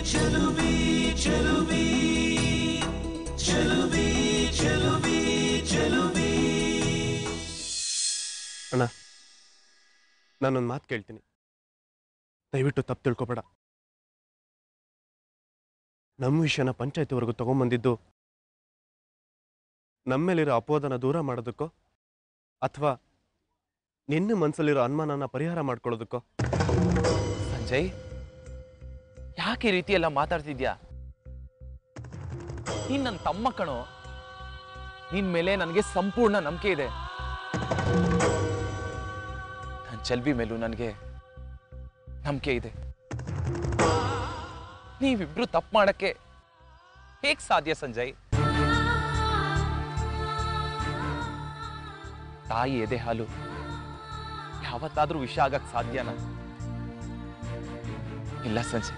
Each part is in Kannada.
ಅಣ್ಣ ನಾನೊಂದು ಮಾತು ಕೇಳ್ತೀನಿ ದಯವಿಟ್ಟು ತಪ್ಪು ತಿಳ್ಕೊಬೇಡ ನಮ್ಮ ವಿಷಯನ ಪಂಚಾಯತಿವರೆಗೂ ತಗೊಂಬಂದಿದ್ದು ನಮ್ಮೇಲಿರೋ ಅಪೋದನ ದೂರ ಮಾಡೋದಕ್ಕೋ ಅಥವಾ ನಿನ್ನ ಮನಸ್ಸಲ್ಲಿರೋ ಅನುಮಾನನ ಪರಿಹಾರ ಮಾಡ್ಕೊಳ್ಳೋದಕ್ಕೋ ಸಂಜಯ್ ಯಾಕೆ ಈ ರೀತಿ ಎಲ್ಲ ಮಾತಾಡ್ತಿದ್ಯಾ ನೀನ್ ನನ್ನ ತಮ್ಮ ಕಣೋ ನಿನ್ ಮೇಲೆ ನನಗೆ ಸಂಪೂರ್ಣ ನಂಬಿಕೆ ಇದೆ ನನ್ನ ಚೆಲ್ವಿ ಮೇಲೂ ನನಗೆ ನಂಬಿಕೆ ಇದೆ ನೀವಿಬ್ರು ತಪ್ಪು ಮಾಡಕ್ಕೆ ಹೇಗ್ ಸಾಧ್ಯ ಸಂಜಯ್ ತಾಯಿ ಎದೆ ಹಾಲು ಯಾವತ್ತಾದ್ರೂ ವಿಷ ಆಗಕ್ ಸಾಧ್ಯನಾ ಇಲ್ಲ ಸಂಜಯ್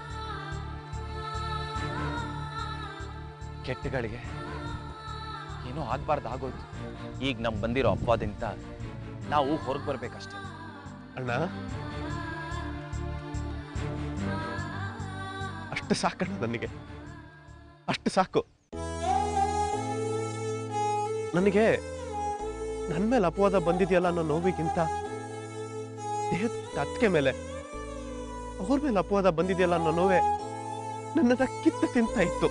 ಕೆಟ್ಟಗಳಿಗೆ ಏನೋ ಆಗ್ಬಾರ್ದು ಆಗೋಯ್ತು ಈಗ ನಮ್ ಬಂದಿರೋ ಅಪ್ಪದಿಂದ ನಾವು ಹೊರಗೆ ಬರ್ಬೇಕಷ್ಟೇ ಅಣ್ಣ ಅಷ್ಟು ಸಾಕಣ್ಣ ನನಗೆ ಅಷ್ಟು ಸಾಕು ನನಗೆ ನನ್ನ ಮೇಲೆ ಅಪವಾದ ಬಂದಿದೆಯಲ್ಲ ಅನ್ನೋ ನೋವಿಗಿಂತ ದೇಹದ ಅತ್ತಿಗೆ ಮೇಲೆ ಅವ್ರ ಮೇಲೆ ಅಪವಾದ ಬಂದಿದೆಯಲ್ಲ ಅನ್ನೋ ನೋವೇ ನನ್ನನ್ನ ಕಿತ್ತು ತಿಂತ ಇತ್ತು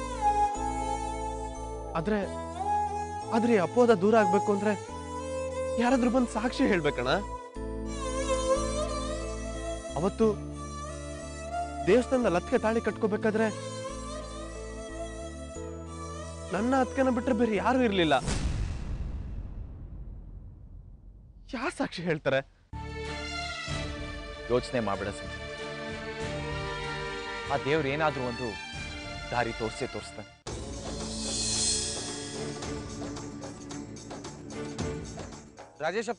ಆದ್ರೆ ಆದ್ರೆ ಈ ಅಪವಾದ ದೂರ ಆಗ್ಬೇಕು ಅಂದ್ರೆ ಯಾರಾದ್ರೂ ಬಂದು ಸಾಕ್ಷಿ ಹೇಳ್ಬೇಕಣ್ಣ ಅವತ್ತು ದೇವಸ್ಥಾನದ ಲತ್ಕೆ ತಾಳಿ ಕಟ್ಕೋಬೇಕಾದ್ರೆ ನನ್ನ ಅತ್ಕೆನ ಬಿಟ್ರೆ ಬೇರೆ ಯಾರು ಇರ್ಲಿಲ್ಲ ಯಾರು ಸಾಕ್ಷಿ ಹೇಳ್ತಾರೆ ಯೋಚನೆ ಮಾಡ್ಬೇಡ ಸಂಜಯ್ ಆ ದೇವ್ರು ಏನಾದ್ರೂ ಒಂದು ದಾರಿ ತೋರಿಸೇ ತೋರಿಸ್ತಾನೆ ರಾಜೇಶಪ್ಪ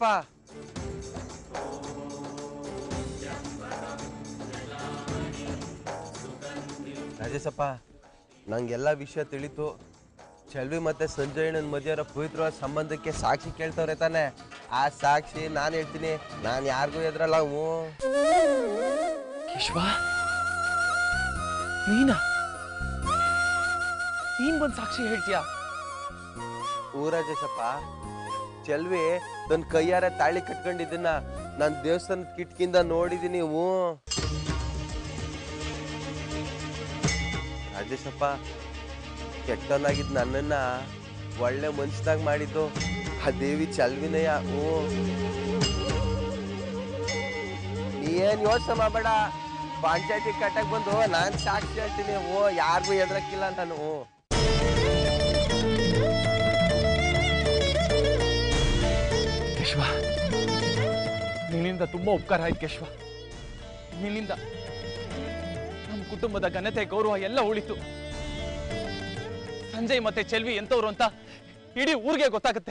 ರಾಜೇಶಪ್ಪ ನಂಗೆಲ್ಲ ವಿಷಯ ತಿಳಿತು ಚೆಲ್ವಿ ಮತ್ತೆ ಸಂಜಯಣ್ಣನ ಮಧ್ಯರ ಪವಿತ್ರವಾದ ಸಂಬಂಧಕ್ಕೆ ಸಾಕ್ಷಿ ಕೇಳ್ತವ್ರೆ ತಾನೆ ಆ ಸಾಕ್ಷಿ ನಾನು ಹೇಳ್ತೀನಿ ನಾನು ಯಾರಿಗೂ ಎದ್ರಲ್ಲ ಹ್ಞೂ ಕೇಶವ ನೀನಾ ನೀನ್ ಬಂದ್ ಸಾಕ್ಷಿ ಹೇಳ್ತೀಯಾ ಹ್ಞೂ ರಾಜೇಶಪ್ಪ ಚೆಲ್ವಿ ತನ್ನ ಕೈಯಾರ ತಾಳಿ ಕಟ್ಕೊಂಡಿದ್ದನ್ನ ನಾನು ದೇವಸ್ಥಾನದ ಕಿಟ್ಕಿಂದ ನೋಡಿದ್ದೀನಿ ಹ್ಞೂ ರಾಜೇಶಪ್ಪ ಕೆಟ್ಟವನಾಗಿದ್ದು ನನ್ನನ್ನ ಒಳ್ಳೆ ಮನ್ಸ್ದಾಗ ಮಾಡಿದ್ದು ಆ ದೇವಿ ಚಲ್ವಿನಯ್ಯ ಹ್ಞೂ ನೀ ಏನ್ ಯೋಚನೆ ಮಾಡಬೇಡ ಪಂಚಾಯತಿ ಕಟ್ಟಕ್ ಬಂದು ನಾನ್ ಸಾಕ್ಷಿ ಹೇಳ್ತೀನಿ ಓ ಯಾರಿಗೂ ಎದ್ರಕ್ಕಿಲ್ಲ ನಾನು ಹ್ಞೂ ಕೇಶವ ನಿನ್ನಿಂದ ತುಂಬಾ ಉಪಕಾರ ಆಯ್ತು ಕೇಶವ ನಿನ್ನಿಂದ ನಮ್ಮ ಕುಟುಂಬದ ಘನತೆ ಗೌರವ ಎಲ್ಲ ಉಳಿತು ಸಂಜಯ್ ಮತ್ತೆ ಚೆಲ್ವಿ ಎಂತವ್ರು ಅಂತ ಇಡೀ ಊರಿಗೆ ಗೊತ್ತಾಗುತ್ತೆ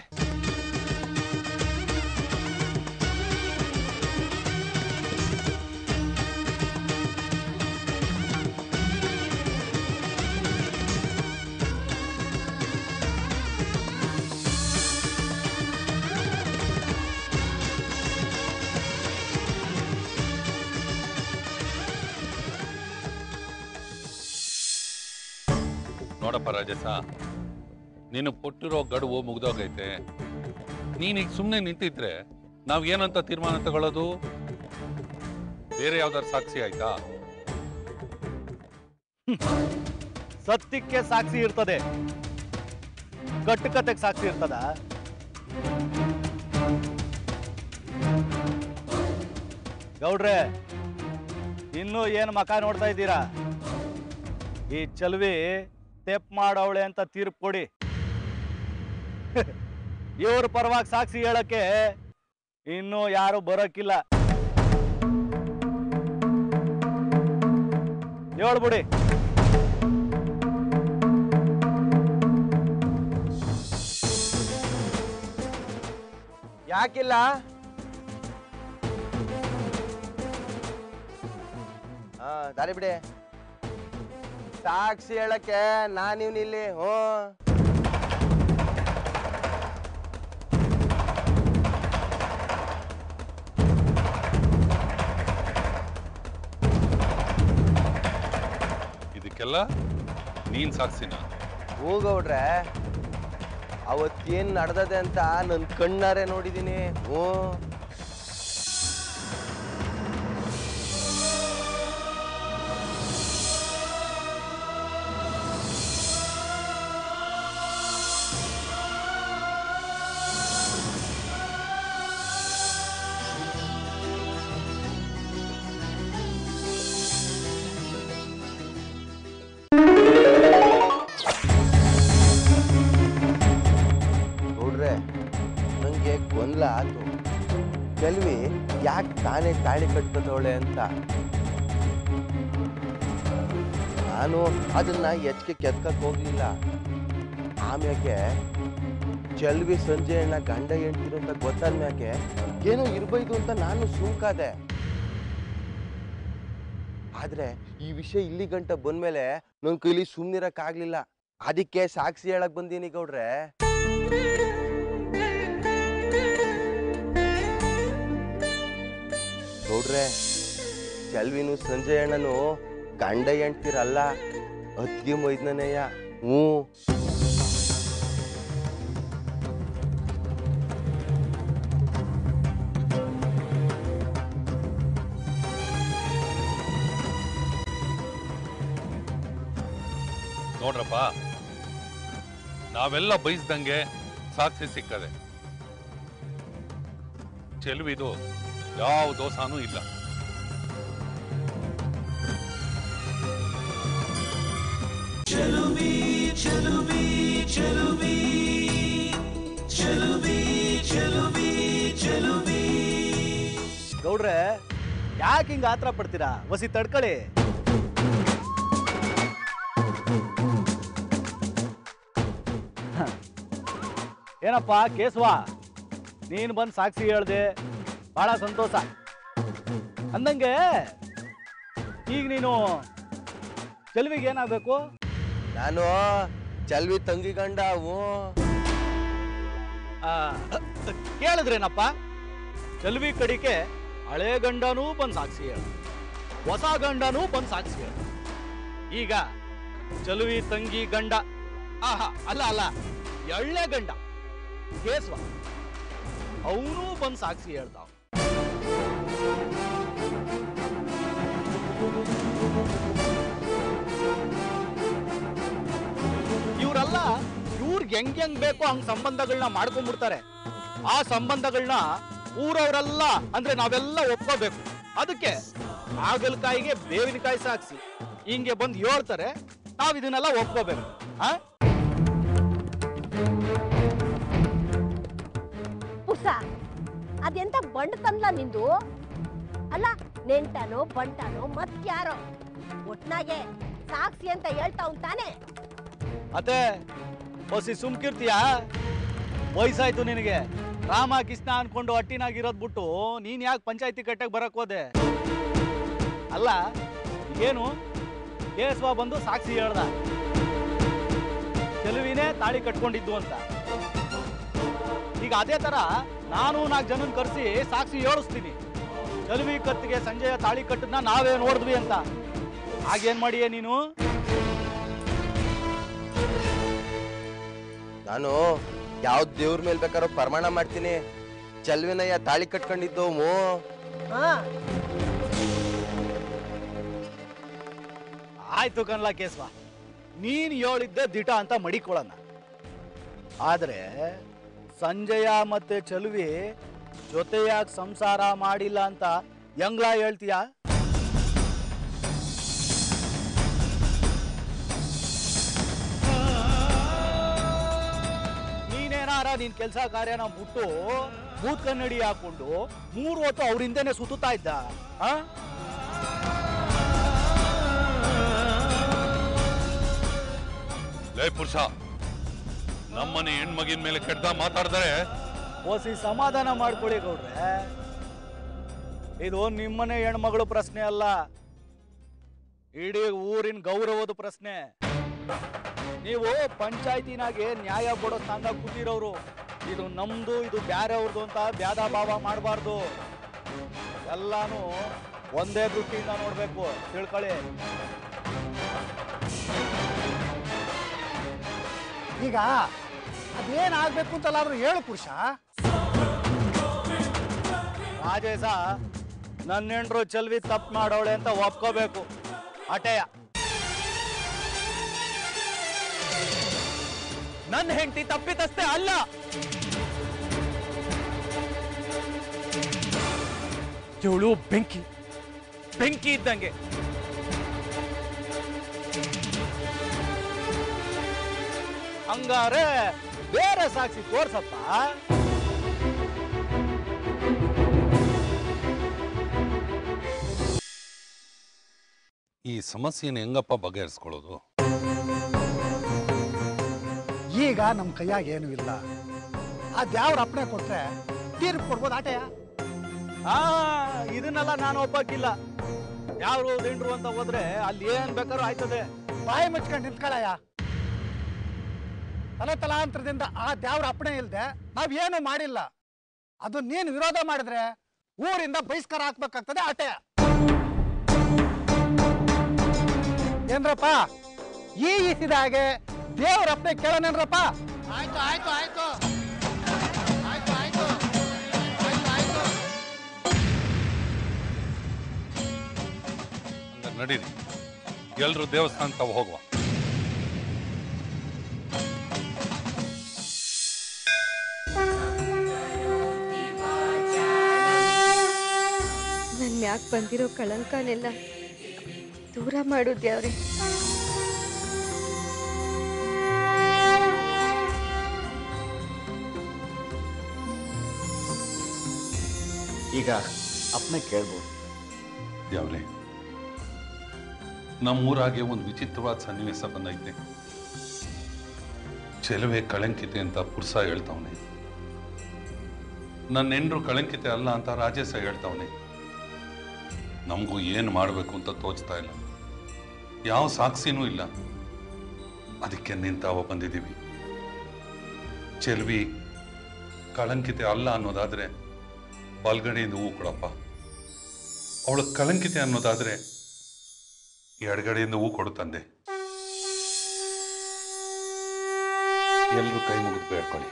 ನೋಡಪ್ಪ ರಾಜಸ ನೀನು ಕೊಟ್ಟಿರೋ ಗಡುವು ಮುಗ್ದೋಗೈತೆ ನೀನೀಗ ಸುಮ್ಮನೆ ನಿಂತಿದ್ರೆ ನಾವ್ ಏನಂತ ತೀರ್ಮಾನ ತಗೊಳ್ಳೋದು ಬೇರೆ ಯಾವ್ದಾರು ಸಾಕ್ಷಿ ಆಯ್ತಾ ಸತ್ಯಕ್ಕೆ ಸಾಕ್ಷಿ ಇರ್ತದೆ ಕಟ್ಟುಕತೆಗೆ ಸಾಕ್ಷಿ ಇರ್ತದ ಗೌಡ್ರೆ ಇನ್ನು ಏನು ಮಕ ನೋಡ್ತಾ ಇದ್ದೀರಾ ಈ ಚಲ್ವಿ ತೆಪ್ ಮಾಡವಳೆ ಅಂತ ತೀರ್ಪು ಕೊಡಿ ಇವ್ರ ಪರವಾಗಿ ಸಾಕ್ಷಿ ಹೇಳಕ್ಕೆ ಇನ್ನು ಯಾರು ಬರೋಕ್ಕಿಲ್ಲ ಹೇಳ್ಬಿಡಿ ಯಾಕಿಲ್ಲ ಹಾ ದಾರಿ ಬಿಡಿ ಸಾಕ್ಷಿ ಹೇಳಕ್ಕೆ ನಾನಿವ್ನ ಇಲ್ಲಿ ಹ್ಞೂ ಅದಕ್ಕೆಲ್ಲ ನೀನ್ ಸಾಕ್ಷಿನ ಹೋಗೌಡ್ರೆ ಅವತ್ತೇನ್ ನಡ್ದದೆ ಅಂತ ನನ್ ಕಣ್ಣಾರೆ ನೋಡಿದೀನಿ ಹ್ಞೂ ನೋಡ್ರೆ ನಂಗೆ ಗೊಂದಲ ಆತು ಕೆಲ್ವಿ ಯಾಕೆ ತಾನೇ ತಾಳಿ ಕಟ್ಕೋತವಳೆ ಅಂತ ನಾನು ಅದನ್ನ ಹೆಚ್ಚಿಗೆ ಕೆತ್ಕಕ್ ಹೋಗ್ಲಿಲ್ಲ ಆಮ್ಯಾಕೆ ಚೆಲ್ವಿ ಸಂಜೆ ಅಣ್ಣ ಗಂಡ ಹೆಂಡ್ತಿರು ಅಂತ ಗೊತ್ತಾದ್ಮ್ಯಾಕೆ ಏನೋ ಇರ್ಬೈದು ಅಂತ ನಾನು ಸುಮ್ಕಾದೆ ಆದ್ರೆ ಈ ವಿಷಯ ಇಲ್ಲಿ ಗಂಟ ಬಂದ್ಮೇಲೆ ನನ್ ಕೈಲಿ ಸುಮ್ನಿರಕ್ ಆಗ್ಲಿಲ್ಲ ಅದಕ್ಕೆ ಸಾಕ್ಷಿ ಹೇಳಕ್ ಬಂದೀನಿ ಗೌಡ್ರೆ ನೋಡ್ರೆ ಚೆಲ್ವಿನು ಸಂಜಯ್ ಅಣ್ಣನು ಗಂಡ ಹೆಂಡ್ತಿರಲ್ಲ ಅತ್ಗೆ ಮೈದ್ನನೆಯ ಹ್ಞೂ ನೋಡ್ರಪ್ಪ ನಾವೆಲ್ಲ ಬಯಸ್ದಂಗೆ ಸಾಕ್ಷಿ ಸಿಕ್ಕದೆ ಚೆಲುವಿದು ಯಾವ ದೋಷನೂ ಇಲ್ಲ ಗೌಡ್ರೆ ಯಾಕೆ ಹಿಂಗ ಆತರ ಪಡ್ತೀರಾ ವಸಿ ತಡ್ಕೊಳ್ಳಿ ಹ. ಏನಪ್ಪ ಕೇಸ್ವಾ ನೀನು ಬಂದು ಸಾಕ್ಷಿ ಹೇಳ್ದೆ ಬಹಳ ಸಂತೋಷ ಅಂದಂಗೆ ಈಗ ನೀನು ಚೆಲುವಿಗೆ ಏನಾಗಬೇಕು ನಾನು ಚೆಲ್ವಿ ತಂಗಿ ಗಂಡ ಹ್ಞೂ ಕೇಳಿದ್ರೇನಪ್ಪ ಚೆಲುವಿ ಕಡಿಕೆ ಹಳೆ ಗಂಡನೂ ಬಂದ್ ಸಾಕ್ಷಿ ಹೇಳ ಹೊಸ ಗಂಡನೂ ಬಂದ್ ಸಾಕ್ಷಿ ಹೇಳ ಈಗ ಚೆಲುವಿ ತಂಗಿ ಗಂಡ ಆಹಾ ಅಲ್ಲ ಅಲ್ಲ ಎಳ್ಳೆ ಗಂಡ ಕೇಸ್ವ ಅವನು ಬಂದ್ ಸಾಕ್ಷಿ ಹೇಳ್ತಾವ ಇವರೆಲ್ಲ ಇವ್ರಿಗೆ ಹೆಂಗ್ ಹೆಂಗ್ ಬೇಕೋ ಹಂಗ್ ಸಂಬಂಧಗಳನ್ನ ಮಾಡ್ಕೊಂಡ್ಬಿಡ್ತಾರೆ ಆ ಸಂಬಂಧಗಳನ್ನ ಊರವರೆಲ್ಲ ಅಂದ್ರೆ ನಾವೆಲ್ಲ ಒಪ್ಕೋಬೇಕು ಅದಕ್ಕೆ ಹಾಗಲಕಾಯಿಗೆ ಬೇವಿನಕಾಯಿ ಸಾಕ್ಸಿ ಹಿಂಗೆ ಬಂದು ಹೇಳ್ತಾರೆ ನಾವ್ ಇದನ್ನೆಲ್ಲ ಒಪ್ಕೋಬೇಕು ಆ ಪುಸ ಅದೆಂತ ಬಂಡ್ ತಂದ್ಲ ನಿಂದು ಅಲ್ಲ ನೆಂಟನೋ ಬಂಟನೋ ಮತ್ಯಾರೋ ಒಟ್ನಾಗೆ ಸಾಕ್ಷಿ ಅಂತ ಹೇಳ್ತಾವ್ ತಾನೆ ಅತ್ತೆ ಹೊಸಿ ಸುಮ್ಕಿರ್ತೀಯ ವಯಸ್ಸಾಯ್ತು ನಿನಗೆ ರಾಮ ಕೃಷ್ಣ ಅನ್ಕೊಂಡು ಹಟ್ಟಿನಾಗಿರೋದ್ ಬಿಟ್ಟು ನೀನ್ ಯಾಕೆ ಪಂಚಾಯತಿ ಕಟ್ಟಕ್ ಬರಕ್ ಹೋದೆ ಅಲ್ಲ ಏನು ಕೇಸ್ವ ಬಂದು ಸಾಕ್ಷಿ ಹೇಳ್ದ ಚೆಲುವಿನೇ ತಾಳಿ ಕಟ್ಕೊಂಡಿದ್ದು ಅಂತ ಈಗ ಅದೇ ತರ ನಾನು ನಾಲ್ಕು ಜನನ್ ಕರೆಸಿ ಸಾಕ್ಷಿ ಹೇಳಿಸ್ತೀನಿ ಚೆಲುವಿ ಕತ್ತಿಗೆ ಸಂಜೆಯ ತಾಳಿ ಕಟ್ಟದ್ನ ನಾವೇ ನೋಡಿದ್ವಿ ಅಂತ ಹಾಗೇನ್ ಮಾಡಿಯೇ ನೀನು ನಾನು ಯಾವ ದೇವ್ರ ಮೇಲೆ ಬೇಕಾದ್ರೂ ಪ್ರಮಾಣ ಮಾಡ್ತೀನಿ ಚೆಲ್ವಿನಯ್ಯ ತಾಳಿ ಕಟ್ಕೊಂಡಿದ್ದು ಮೋ ಹಾ ಆಯ್ತು ಕನ್ಲ ಕೇಸ್ವ ನೀನ್ ಹೇಳಿದ್ದೆ ದಿಟ ಅಂತ ಮಡಿಕೊಳ್ಳೋಣ ಆದ್ರೆ ಸಂಜಯ ಮತ್ತೆ ಚಲುವಿ ಜೊತೆಯಾಗಿ ಸಂಸಾರ ಮಾಡಿಲ್ಲ ಅಂತ ಹೆಂಗ್ಲಾ ಹೇಳ್ತೀಯಾ ನೀನೇನಾರ ನಿನ್ ಕೆಲಸ ಕಾರ್ಯನ ಬಿಟ್ಟು ಬೂತ್ ಕನ್ನಡಿ ಹಾಕೊಂಡು ಮೂರು ಹೊತ್ತು ಅವ್ರ ಹಿಂದೆನೆ ಸುತ್ತುತ್ತಾ ಇದ್ದ ಆ ಲೇ ಪುರುಷ ನಮ್ಮನೆ ಹೆಣ್ಮಗಿನ ಮೇಲೆ ಕೆಡ್ದ ಮಾತಾಡಿದರೆ ಓಸಿ ಸಮಾಧಾನ ಮಾಡ್ಕೊಳ್ಳಿ ಗೌಡ್ರೆ ಇದು ನಿಮ್ಮನೆ ಹೆಣ್ಮಗಳು ಪ್ರಶ್ನೆ ಅಲ್ಲ ಇಡೀ ಊರಿನ ಗೌರವದ ಪ್ರಶ್ನೆ ನೀವು ಪಂಚಾಯತಿನಾಗೆ ನ್ಯಾಯ ಕೊಡೋ ಸ್ಥಾನ ಕೂತಿರೋರು ಇದು ನಮ್ದು ಇದು ಬ್ಯಾರೆಯವ್ರದ್ದು ಅಂತ ಭೇದ ಭಾವ ಮಾಡಬಾರ್ದು ಎಲ್ಲಾನು ಒಂದೇ ದೃಷ್ಟಿಯಿಂದ ನೋಡ್ಬೇಕು ತಿಳ್ಕೊಳ್ಳಿ ಈಗ ಅದೇನಾಗ್ಬೇಕು ಅಂತಲ್ಲಾದ್ರೂ ಹೇಳು ಪುರುಷ ರಾಜೇಶ ನನ್ನ ಹೆಂಡ್ರು ಚೆಲ್ವಿ ತಪ್ಪು ಮಾಡೋಳೆ ಅಂತ ಒಪ್ಕೋಬೇಕು ಅಟೆಯ ನನ್ನ ಹೆಂಡತಿ ತಪ್ಪಿತಸ್ಥೆ ಅಲ್ಲ ಇವಳು ಬೆಂಕಿ ಬೆಂಕಿ ಇದ್ದಂಗೆ ಹಂಗಾರೆ ಬೇರೆ ಸಾಕ್ಷಿ ತೋರ್ಸಪ್ಪ ಈ ಸಮಸ್ಯೆನ ಹೆಂಗಪ್ಪ ಬಗೆಹರಿಸ್ಕೊಳ್ಳೋದು ಈಗ ನಮ್ಮ ಕೈಯಾಗ ಏನೂ ಇಲ್ಲ ಅದ್ಯಾವ್ರ ಅಪ್ಪಣೆ ಕೊಟ್ರೆ ತೀರ್ಪು ಕೊಡ್ಬೋದು ಆಟೆಯ ಆ ಇದನ್ನೆಲ್ಲ ನಾನು ಒಪ್ಪಕ್ಕಿಲ್ಲ ಯಾರು ದಿಂಡ್ರು ಅಂತ ಹೋದ್ರೆ ಅಲ್ಲಿ ಏನ್ ಬೇಕಾದ್ರೂ ಆಯ್ತದೆ ಬಾಯಿ ಮುಚ್ಕೊಂಡು ನಿಂತ್ಕೊಳ್ಳಯ್ಯ ತಲೆ ತಲಾಂತರದಿಂದ ಆ ದ್ಯಾವ್ರ ಅಪ್ಪಣೆ ಇಲ್ದೆ ನಾವೇನು ಮಾಡಿಲ್ಲ ಅದು ನೀನು ವಿರೋಧ ಮಾಡಿದ್ರೆ ಊರಿಂದ ಬಹಿಷ್ಕಾರ ಹಾಕ್ಬೇಕಾಗ್ತದೆ ಆಟೆ ಏನ್ರಪ್ಪ ಈ ಇಸಿದ ಹಾಗೆ ದೇವ್ರ ಅಪ್ಪಣೆ ಕೇಳನೇನ್ರಪ್ಪ ಆಯ್ತು ಆಯ್ತು ಆಯ್ತು ಆಯ್ತು ಆಯ್ತು ಆಯ್ತು ಆಯ್ತು ಹಂಗ ನಡೀರಿ ಎಲ್ರು ದೇವಸ್ಥಾನ ತಾವು ಹೋಗುವ ನನ್ ಮ್ಯಾಕ್ ಬಂದಿರೋ ಕಳಂಕನೆಲ್ಲ ದೂರ ಮಾಡು ದೇವ್ರೆ ಈಗ ಅಪ್ಪನೆ ಕೇಳ್ಬೋದು ಯಾವ್ರೆ ನಮ್ಮೂರಾಗೆ ಒಂದು ವಿಚಿತ್ರವಾದ ಸನ್ನಿವೇಶ ಬಂದೈತೆ ಚೆಲುವೆ ಕಳಂಕಿತೆ ಅಂತ ಪುರ್ಸ ಹೇಳ್ತಾವನೆ ನನ್ನ ಹೆಂಡ್ರು ಕಳಂಕಿತೆ ಅಲ್ಲ ಅಂತ ರಾಜೇಶ ಹೇಳ್ತಾವನೆ ನಮಗೂ ಏನು ಮಾಡಬೇಕು ಅಂತ ತೋಚ್ತಾ ಇಲ್ಲ ಯಾವ ಸಾಕ್ಷಿನೂ ಇಲ್ಲ ಅದಕ್ಕೆ ನಿಂತಾವ ಬಂದಿದ್ದೀವಿ ಚೆಲ್ವಿ ಕಳಂಕಿತೆ ಅಲ್ಲ ಅನ್ನೋದಾದ್ರೆ ಬಲ್ಗಡೆಯಿಂದ ಹೂ ಕೊಡಪ್ಪ ಅವಳು ಕಳಂಕಿತೆ ಅನ್ನೋದಾದ್ರೆ ಎಡಗಡೆಯಿಂದ ಹೂ ಕೊಡು ತಂದೆ ಎಲ್ರು ಕೈ ಮುಗಿದು ಬೇಡ್ಕೊಳ್ಳಿ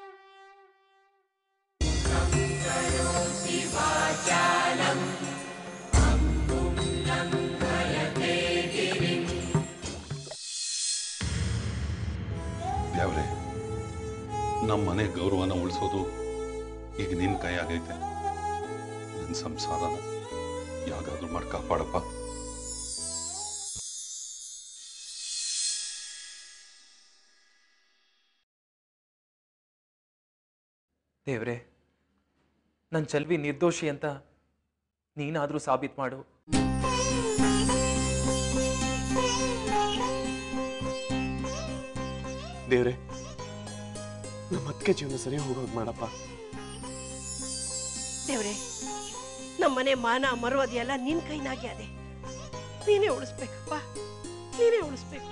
ದೇವ್ರೆ ನಮ್ಮ ಮನೆ ಗೌರವನ ಉಳಿಸೋದು ಈಗ ನಿನ್ ಕೈ ಆಗೈತೆ ನನ್ನ ಸಂಸಾರನ ಯಾವ್ದಾದ್ರು ಮಾಡಿ ಕಾಪಾಡಪ್ಪ ದೇವ್ರೆ ನನ್ನ ಚೆಲ್ವಿ ನಿರ್ದೋಷಿ ಅಂತ ನೀನಾದ್ರೂ ಸಾಬೀತ್ ಮಾಡು ದೇವ್ರೆ ನಮ್ಮ ಅತ್ತಿಗೆ ಜೀವನ ಸರಿ ಹೋಗೋದು ಮಾಡಪ್ಪ ದೇವ್ರೆ ನಮ್ಮನೆ ಮಾನ ಮರುವದಿ ಎಲ್ಲ ನಿನ್ ಕೈನಾಗೆ ಅದೆ ನೀನೇ ಉಳಿಸ್ಬೇಕಪ್ಪ ನೀನೇ ಉಳಿಸ್ಬೇಕು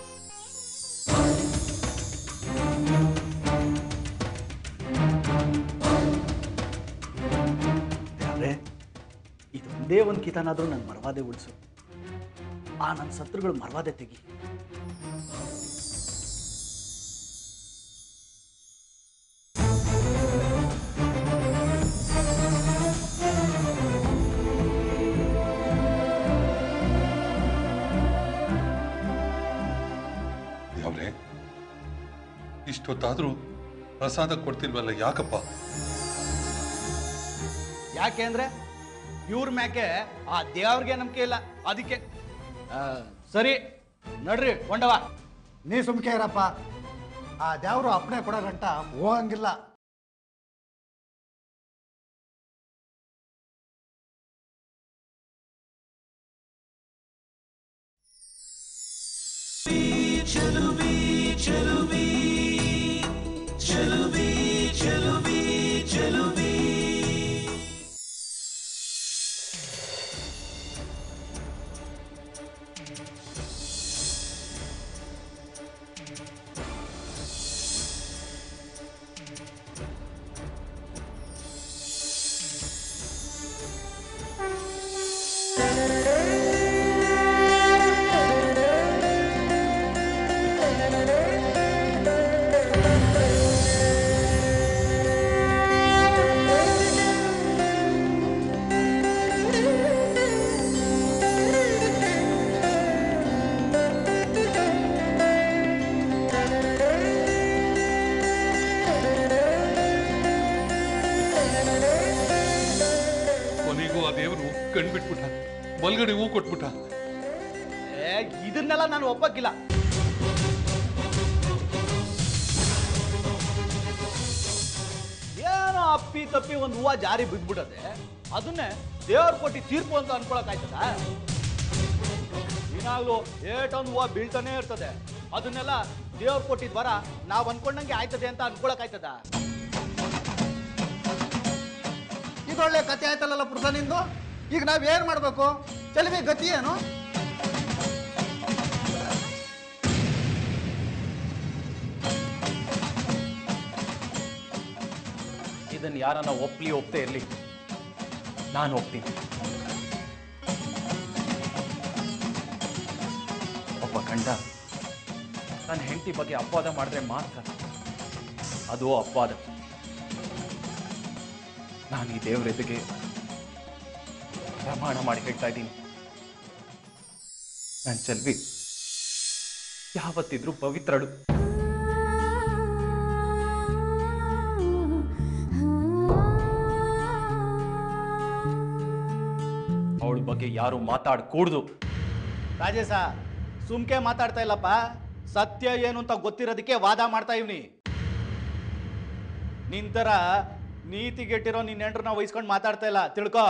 ಯಾರೇ ಇದೊಂದೇ ಒಂದು ಕಿತನಾದ್ರೂ ನನ್ನ ಮರವಾದೆ ಉಳಿಸು ಆ ನನ್ನ ಶತ್ರುಗಳು ಮರವಾದೆ ತೆಗಿ ಯಾವ್ರೆ ಇಷ್ಟೊತ್ತಾದ್ರೂ ಪ್ರಸಾದ ಕೊಡ್ತಿಲ್ವಲ್ಲ ಯಾಕಪ್ಪ ಯಾಕೆ ಅಂದ್ರೆ ಇವ್ರ ಮ್ಯಾಕೆ ಆ ದೇವ್ರಿಗೆ ನಂಬಿಕೆ ಇಲ್ಲ ಅದಕ್ಕೆ ಆ, ಸರಿ ನಡ್ರಿ ಕೊಂಡವ ನೀ ಸುಮ್ಕೆ ಇರಪ್ಪ ಆ ದ್ಯಾವ್ರು ಅಪ್ಪಣೆ ಕೊಡೋ ಗಂಟ ಹೋಗಂಗಿಲ್ಲ ಕಣ್ಬಿಟ್ಬಿಟ್ಟ ಬಲ್ಗಡೆ ಹೂ ಕೊಟ್ಬಿಟ್ಟ ಏ ಇದನ್ನೆಲ್ಲ ನಾನು ಒಪ್ಪಕ್ಕಿಲ್ಲ ಏನೋ ಅಪ್ಪಿ ತಪ್ಪಿ ಒಂದು ಹೂವ ಜಾರಿ ಬಿದ್ಬಿಡದೆ ಅದನ್ನೇ ದೇವ್ರ ಕೊಟ್ಟಿ ತೀರ್ಪು ಅಂತ ಅನ್ಕೊಳಕ್ ಆಯ್ತದ ದಿನಾಗ್ಲೂ ಏಟೊಂದು ಹೂವ ಬೀಳ್ತಾನೆ ಇರ್ತದೆ ಅದನ್ನೆಲ್ಲ ದೇವ್ರ ಕೊಟ್ಟಿದ್ ವರ ನಾವ್ ಅನ್ಕೊಂಡಂಗೆ ಆಯ್ತದೆ ಅಂತ ಅನ್ಕೊಳಕ್ ಆಯ್ತದ ಇದೊಳ್ಳೆ ಕತೆ ಆಯ್ತಲ್ಲ ಪುರುಷ ನಿಂದು ಈಗ ನಾವ್ ಏನ್ ಮಾಡ್ಬೇಕು ಚಲವಿ ಗತಿ ಏನು ಇದನ್ನ ಯಾರನ್ನ ಒಪ್ಲಿ ಒಪ್ತೇ ಇರ್ಲಿ ನಾನು ಒಪ್ತೀನಿ ಒಬ್ಬ ಗಂಡ ತನ್ನ ಹೆಂಡತಿ ಬಗ್ಗೆ ಅಪವಾದ ಮಾಡಿದ್ರೆ ಮಾತ್ರ ಅದು ಅಪವಾದ ನಾನು ಈ ದೇವ್ರ ಎದುರಿಗೆ ಪ್ರಮಾಣ ಮಾಡಿ ಹೇಳ್ತಾ ಇದ್ದೀನಿ ನನ್ನ ಚೆಲ್ವಿ ಯಾವತ್ತಿದ್ರೂ ಪವಿತ್ರಳು ಅವಳ ಬಗ್ಗೆ ಯಾರು ಮಾತಾಡಕೂಡ್ದು ರಾಜೇಶ ಸುಮ್ಕೆ ಮಾತಾಡ್ತಾ ಇಲ್ಲಪ್ಪ ಸತ್ಯ ಏನು ಅಂತ ಗೊತ್ತಿರೋದಕ್ಕೆ ವಾದ ಮಾಡ್ತಾ ಇವ್ನಿ ನಿಂತರ ನೀತಿಗೆಟ್ಟಿರೋ ನಿನ್ನ ಹೆಂಡ್ರನ್ನ ವಹಿಸ್ಕೊಂಡು ಮಾತಾಡ್ತಾ ಇಲ್ಲ ತಿಳ್ಕೊ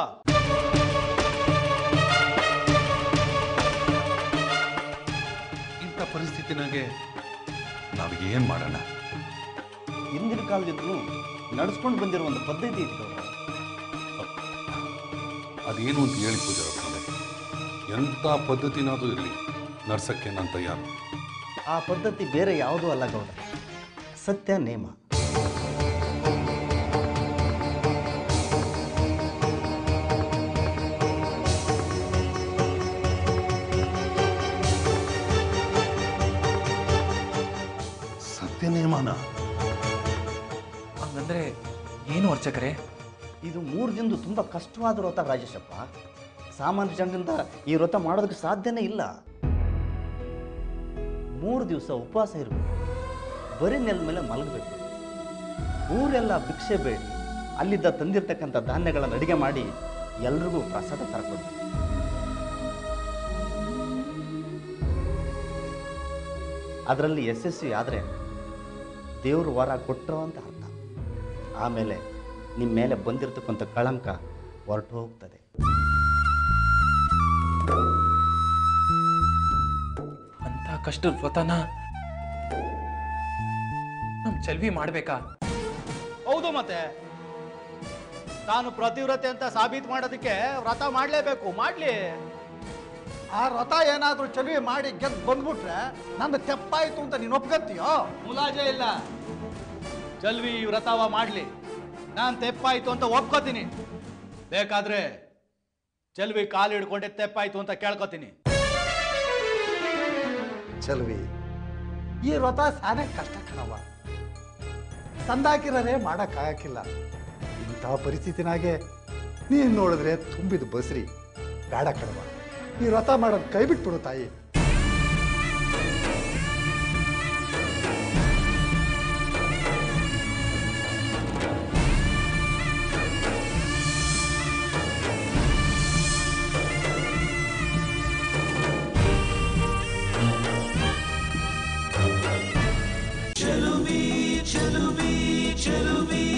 ಇಂಥ ಪರಿಸ್ಥಿತಿನಾಗೆ ನಾವು ಏನ್ ಮಾಡೋಣ ಹಿಂದಿನ ಕಾಲದಿಂದಲೂ ನಡ್ಸ್ಕೊಂಡು ಬಂದಿರೋ ಒಂದು ಪದ್ಧತಿ ಇತ್ತು ಅದೇನು ಅಂತ ಹೇಳಿ ಪೂಜಾರಪ್ಪನವ್ರೆ ಎಂಥ ಪದ್ಧತಿನಾದ್ರೂ ಇರಲಿ ನಡ್ಸಕ್ಕೆ ನಾನು ತಯಾರು ಆ ಪದ್ಧತಿ ಬೇರೆ ಯಾವುದೂ ಅಲ್ಲ ಗೌಡ ಸತ್ಯ ನೇಮ ಸತ್ಯ ನಿಯಮನ ಹಂಗಂದ್ರೆ ಏನು ಅರ್ಚಕರೇ ಇದು ಮೂರು ದಿನದ್ದು ತುಂಬ ಕಷ್ಟವಾದ ವ್ರತ ರಾಜೇಶಪ್ಪ ಸಾಮಾನ್ಯ ಜನರಿಂದ ಈ ವ್ರತ ಮಾಡೋದಕ್ಕೆ ಸಾಧ್ಯನೇ ಇಲ್ಲ ಮೂರು ದಿವಸ ಉಪವಾಸ ಇರಬೇಕು ಬರೀ ನೆಲ ಮೇಲೆ ಮಲಗಬೇಕು ಊರೆಲ್ಲ ಭಿಕ್ಷೆ ಬೇಡಿ ಅಲ್ಲಿದ್ದ ತಂದಿರ್ತಕ್ಕಂಥ ಧಾನ್ಯಗಳನ್ನು ಅಡಿಗೆ ಮಾಡಿ ಎಲ್ರಿಗೂ ಪ್ರಸಾದ ತರಕೊಡ್ಬೇಕು ಅದರಲ್ಲಿ ಯಶಸ್ವಿ ಆದರೆ ದೇವರು ವರ ಕೊಟ್ಟರು ಅಂತ ಅರ್ಥ ಆಮೇಲೆ ನಿಮ್ಮ ಮೇಲೆ ಬಂದಿರತಕ್ಕಂಥ ಕಳಂಕ ಹೊರಟು ಹೋಗ್ತದೆ ಅಂತ ಕಷ್ಟದ ವ್ರತನ ನಮ್ ಚೆಲ್ವಿ ಮಾಡ್ಬೇಕಾ ಹೌದು ಮತ್ತೆ ತಾನು ಪ್ರತಿವ್ರತೆ ಅಂತ ಸಾಬೀತು ಮಾಡೋದಕ್ಕೆ ವ್ರತ ಮಾಡ್ಲೇಬೇಕು ಮಾಡ್ಲಿ ಆ ವ್ರತ ಏನಾದ್ರೂ ಚಲವಿ ಮಾಡಿ ಗೆದ್ದು ಬಂದ್ಬಿಟ್ರೆ ನಂದು ತೆಪ್ಪಾಯ್ತು ಅಂತ ನೀನು ಒಪ್ಕಂತೀಯೋ ಮುಲಾಜೆ ಇಲ್ಲ ಜಲ್ವಿ ಈ ವ್ರತವ ಮಾಡ್ಲಿ ನಾನ್ ತೆಪ್ಪಾಯ್ತು ಅಂತ ಒಪ್ಕೋತೀನಿ ಬೇಕಾದ್ರೆ ಚೆಲ್ವಿ ಕಾಲು ಹಿಡ್ಕೊಂಡೆ ತೆಪ್ಪಾಯ್ತು ಅಂತ ಕೇಳ್ಕೊತೀನಿ ಚಲವಿ ಈ ವ್ರತ ಸಾನೇ ಕಷ್ಟ ಕಣವ ತಂದಾಕಿರೇ ಮಾಡೋಕ್ಕಾಗಕ್ಕಿಲ್ಲ ಇಂಥ ಪರಿಸ್ಥಿತಿನಾಗೆ ನೀನು ನೋಡಿದ್ರೆ ತುಂಬಿದ ಬಸ್ರಿ ಬೇಡ ಕಣವ ಈ ವ್ರತ ಮಾಡೋದು ಕೈ ಬಿಟ್ಬಿಡು ತಾಯಿ ಚೆಲುವಿ ಚೆಲುವಿ ಚೆಲುವಿ